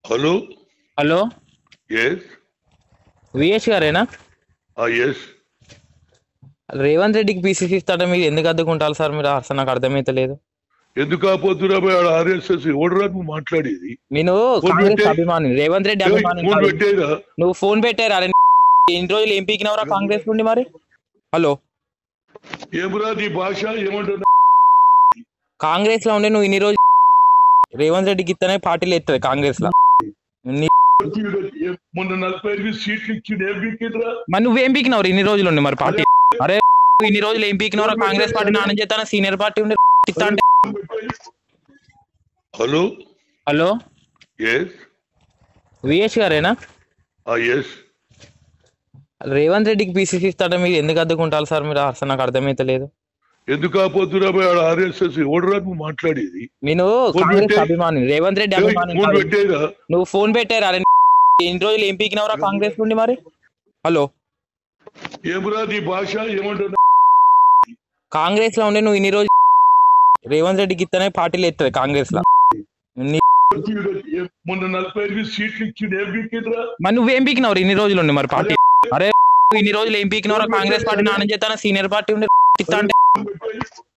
Hello hello yes VS గారేనా yes Revanth రెడ్డికి PCC ఇస్తాడ మీరు ఎందుకు అద్దుకుంటారు సార్ మీరు అసలు నాకు అర్థమైతలేదు ఎందుకు కాపోతున్నా ఆడ ఆర్ఎస్ఎస్ ఎవడరా నువ్వు మాట్లాడేది నేను ఫోన్ కాంగ్రెస్ పెట్టే. అభిమాని రేవంత్ రెడ్డి ఏయ్, అభిమాని ఫోన్ కాదు. పెట్టేరా నువ్వు ఫోన్ పెట్టారు అరే ఎన్ని రోజులు ఏం పీకినవరా కాంగ్రెస్ నుండి మరి హలో ఏమరా నీ భాష ఏమంటున్నా కాంగ్రెస్ లో ఉండి నువ్వు ఇన్ని రోజులు రేవంత్ రెడ్డికి ఇస్తేనే పార్టీలు ఎత్తది కాంగ్రెస్ లో నీ- మొన్న నలభై ఐదు సీట్లు ఇచ్చింది ఏం పీకిండ్రా మరి నువ్వేం పీకినవరు ఇన్ని రోజులు ఉండి మరి పార్టీ అరే ఇన్ని రోజులు ఏం పీకినవరా కాంగ్రెస్ పార్టీ నాన్న చేస్తాను సీనియర్ పార్టీ ఉండి ఇస్తా అంటే హలో హలో ఎస్ విఎస్ గారేనా ఎస్ రేవంత్ రెడ్డికి పీసీసీ ఇస్తాడ మీరు ఎందుకు అద్దుకుంటారు సార్ మీరు అసలు నాకు అర్థమైతలేదు ఎందుకు కాపోతున్నా ఆడ ఆర్ఎస్ఎస్ ఎవడరా నువ్వు మాట్లాడేది నేను ఫోన్ కాంగ్రెస్ పెట్టే. అభిమాని రేవంత్ రెడ్డి ఏయ్, అభిమాని ఫోన్ కాదు. పెట్టేరా నువ్వు ఫోన్ పెట్టారు అరే ఎన్ని రోజులు ఏం పీకినవరా కాంగ్రెస్ నుండి మరి హలో ఏమరా నీ భాష ఏమంటున్నా కాంగ్రెస్ లో ఉండి నువ్వు ఇన్ని రోజులు రేవంత్ రెడ్డికి ఇస్తేనే పార్టీలు ఎత్తది కాంగ్రెస్ లో నీ- మొన్న నలభై ఐదు సీట్లు ఇచ్చింది ఏం పీకిండ్రా మరి నువ్వేం పీకినవరు ఇన్ని రోజులు ఉండి మరి పార్టీ అరే ఇన్ని రోజులు ఏం పీకినవరా కాంగ్రెస్ పార్టీ నాన్న చేస్తాను సీనియర్ పార్టీ ఉండి ఇస్తా అంటే